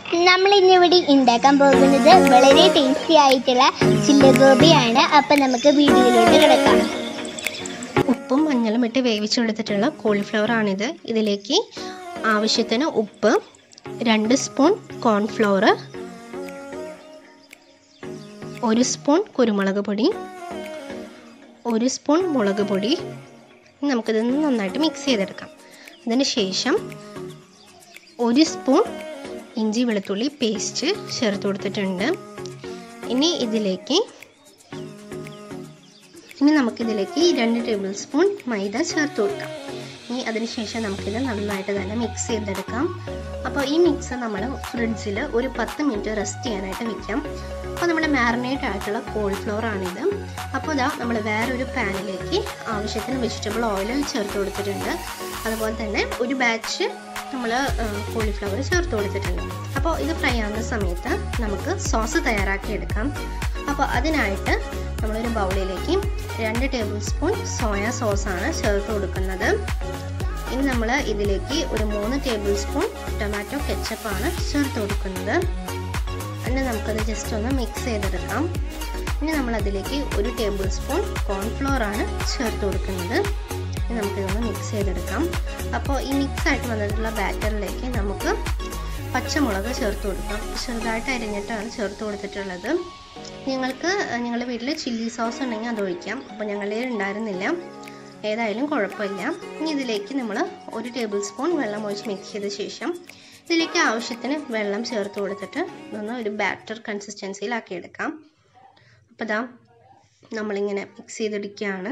നമ്മൾ ഇന്നിവിടെ ഉണ്ടാക്കാൻ പോകുന്നത് വളരെ ടേസ്റ്റി ആയിട്ടുള്ള ചില്ലി ഗോപിയാണ് അപ്പം നമുക്ക് വീഡിയോയിലോട്ട് കിടക്കാം ഉപ്പും മഞ്ഞളും ഇട്ട് വേവിച്ചെടുത്തിട്ടുള്ള കോളിഫ്ലവർ ആണിത് ഇതിലേക്ക് ആവശ്യത്തിന് ഉപ്പ് രണ്ട് സ്പൂൺ കോൺഫ്ലവർ ഒരു സ്പൂൺ കുരുമുളക് പൊടി ഒരു സ്പൂൺ മുളക് പൊടി നമുക്കിതൊന്ന് നന്നായിട്ട് മിക്സ് ചെയ്തെടുക്കാം അതിന് ശേഷം ഒരു സ്പൂൺ ഇഞ്ചി വെളുത്തുള്ളി പേസ്റ്റ് ചേർത്ത് കൊടുത്തിട്ടുണ്ട് ഇനി ഇതിലേക്ക് ഇനി നമുക്കിതിലേക്ക് രണ്ട് ടേബിൾ സ്പൂൺ മൈദ ചേർത്ത് കൊടുക്കാം ഇനി അതിനുശേഷം നമുക്കിത് നന്നായിട്ട് തന്നെ മിക്സ് ചെയ്തെടുക്കാം അപ്പോൾ ഈ മിക്സ് നമ്മൾ ഫ്രിഡ്ജിൽ ഒരു പത്ത് മിനിറ്റ് റെസ്റ്റ് ചെയ്യാനായിട്ട് വെക്കാം അപ്പോൾ നമ്മുടെ മാറിനേറ്റ് ആയിട്ടുള്ള കോളിഫ്ലവർ ആണിത് അപ്പോൾ ഇതാ നമ്മൾ വേറൊരു പാനിലേക്ക് ആവശ്യത്തിന് വെജിറ്റബിൾ ഓയിൽ ചേർത്ത് കൊടുത്തിട്ടുണ്ട് അതുപോലെ തന്നെ ഒരു ബാച്ച് നമ്മൾ കോളിഫ്ലവർ ചേർത്ത് കൊടുത്തിട്ടുണ്ട് അപ്പോൾ ഇത് ഫ്രൈ ആവുന്ന സമയത്ത് നമുക്ക് സോസ് തയ്യാറാക്കി എടുക്കാം അപ്പോൾ അതിനായിട്ട് നമ്മളൊരു ബൗളിലേക്ക് രണ്ട് ടേബിൾ സ്പൂൺ സോയ സോസാണ് ചേർത്ത് കൊടുക്കുന്നത് ഇനി നമ്മൾ ഇതിലേക്ക് ഒരു മൂന്ന് ടേബിൾ സ്പൂൺ ടൊമാറ്റോ കെച്ചപ്പാണ് ചേർത്ത് കൊടുക്കുന്നത് പിന്നെ നമുക്കത് ജസ്റ്റ് ഒന്ന് മിക്സ് ചെയ്തെടുക്കാം ഇനി നമ്മൾ അതിലേക്ക് ഒരു ടേബിൾ സ്പൂൺ കോൺഫ്ലോർ ആണ് ചേർത്ത് കൊടുക്കുന്നത് ഇനി നമുക്കിതൊന്ന് മിക്സ് ചെയ്തെടുക്കാം അപ്പോൾ ഈ മിക്സ് ആയിട്ട് വന്നിട്ടുള്ള ബാറ്ററിലേക്ക് നമുക്ക് പച്ചമുളക് ചേർത്ത് കൊടുക്കാം ചെറുതായിട്ട് അരിഞ്ഞിട്ടാണ് ചേർത്ത് കൊടുത്തിട്ടുള്ളത് നിങ്ങൾക്ക് നിങ്ങളുടെ വീട്ടിൽ ചില്ലി സോസ് ഉണ്ടെങ്കിൽ അത് ഒഴിക്കാം അപ്പോൾ ഞങ്ങളുടെ ഉണ്ടായിരുന്നില്ല ഏതായാലും കുഴപ്പമില്ല ഇനി ഇതിലേക്ക് നമ്മൾ ഒരു ടേബിൾ സ്പൂൺ വെള്ളം ഒഴിച്ച് മിക്സ് ചെയ്ത ശേഷം ഇതിലേക്ക് ആവശ്യത്തിന് വെള്ളം ചേർത്ത് കൊടുത്തിട്ട് ഇതൊന്ന് ഒരു ബാറ്റർ കൺസിസ്റ്റൻസിയിലാക്കി എടുക്കാം അപ്പോൾ ഇതാ നമ്മളിങ്ങനെ മിക്സ് ചെയ്തെടുക്കുകയാണ്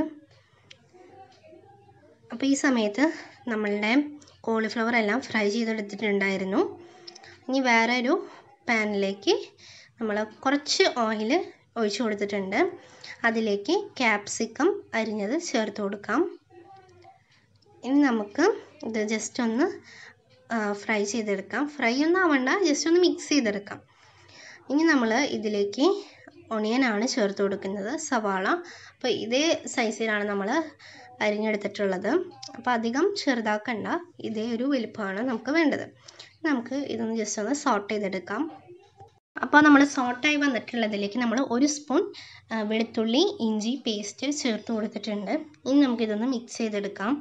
അപ്പോൾ ഈ സമയത്ത് നമ്മളുടെ കോളിഫ്ലവർ എല്ലാം ഫ്രൈ ചെയ്തെടുത്തിട്ടുണ്ടായിരുന്നു ഇനി വേറെ ഒരു പാനിലേക്ക് നമ്മൾ കുറച്ച് ഓയിൽ ഒഴിച്ചു കൊടുത്തിട്ടുണ്ട് അതിലേക്ക് ക്യാപ്സിക്കം അരിഞ്ഞത് ചേർത്ത് കൊടുക്കാം ഇനി നമുക്ക് ഇത് ജസ്റ്റ് ഒന്ന് ഫ്രൈ ചെയ്തെടുക്കാം ഫ്രൈ ഒന്നും ആവണ്ട ജസ്റ്റ് ഒന്ന് മിക്സ് ചെയ്തെടുക്കാം ഇനി നമ്മൾ ഇതിലേക്ക് ഒണിയനാണ് ചേർത്ത് കൊടുക്കുന്നത് സവാള അപ്പോൾ ഇതേ സൈസിലാണ് നമ്മൾ അരിഞ്ഞെടുത്തിട്ടുള്ളത് അപ്പോൾ അധികം ചെറുതാക്കണ്ട ഇതേ ഒരു വലുപ്പമാണ് നമുക്ക് വേണ്ടത് നമുക്ക് ഇതൊന്ന് ജസ്റ്റ് ഒന്ന് സോട്ട് ചെയ്തെടുക്കാം അപ്പോൾ നമ്മൾ സോട്ടായി വന്നിട്ടുള്ളതിലേക്ക് നമ്മൾ ഒരു സ്പൂൺ വെളുത്തുള്ളി ഇഞ്ചി പേസ്റ്റ് ചേർത്ത് കൊടുത്തിട്ടുണ്ട് ഇനി നമുക്കിതൊന്ന് മിക്സ് ചെയ്തെടുക്കാം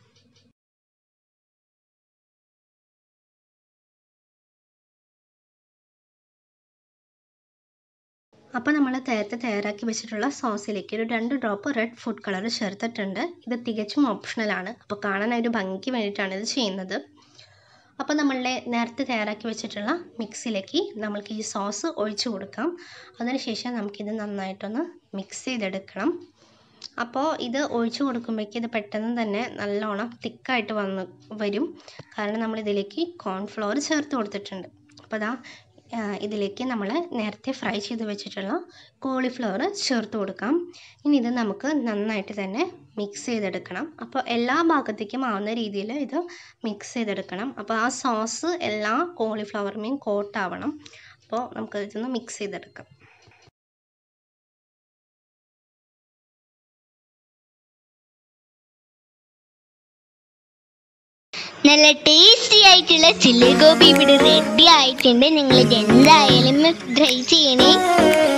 അപ്പോൾ നമ്മൾ നേരത്തെ തയ്യാറാക്കി വെച്ചിട്ടുള്ള സോസിലേക്ക് ഒരു രണ്ട് ഡ്രോപ്പ് റെഡ് ഫുഡ് കളർ ചേർത്തിട്ടുണ്ട് ഇത് തികച്ചും ഓപ്ഷണലാണ് അപ്പോൾ കാണാൻ ഒരു ഭംഗിക്ക് വേണ്ടിയിട്ടാണ് ഇത് ചെയ്യുന്നത് അപ്പോൾ നമ്മളുടെ നേരത്തെ തയ്യാറാക്കി വെച്ചിട്ടുള്ള മിക്സിലേക്ക് നമ്മൾക്ക് ഈ സോസ് ഒഴിച്ചു കൊടുക്കാം അതിനുശേഷം നമുക്കിത് നന്നായിട്ടൊന്ന് മിക്സ് ചെയ്തെടുക്കണം അപ്പോൾ ഇത് ഒഴിച്ചു കൊടുക്കുമ്പോഴേക്ക് ഇത് പെട്ടെന്ന് തന്നെ നല്ലോണം തിക്കായിട്ട് വന്ന് വരും കാരണം നമ്മൾ ഇതിലേക്ക് കോൺഫ്ലോർ ചേർത്ത് കൊടുത്തിട്ടുണ്ട് അപ്പോൾ അതാ ഇതിലേക്ക് നമ്മൾ നേരത്തെ ഫ്രൈ ചെയ്ത് വെച്ചിട്ടുള്ള കോളിഫ്ലവർ ചേർത്ത് കൊടുക്കാം ഇനി ഇത് നമുക്ക് നന്നായിട്ട് തന്നെ മിക്സ് ചെയ്തെടുക്കണം അപ്പോൾ എല്ലാ ഭാഗത്തേക്കും ആവുന്ന രീതിയിൽ ഇത് മിക്സ് ചെയ്തെടുക്കണം അപ്പോൾ ആ സോസ് എല്ലാ കോളിഫ്ലവറുമേയും കോട്ടാവണം അപ്പോൾ നമുക്ക് ഇതൊന്ന് മിക്സ് ചെയ്തെടുക്കാം നല്ല ടേസ്റ്റി ആയിട്ടുള്ള ചില്ലി ഗോപി ഇവിടെ റെഡി ആയിട്ടുണ്ട് നിങ്ങൾ ഇത് എന്തായാലും ട്രൈ ചെയ്യണേ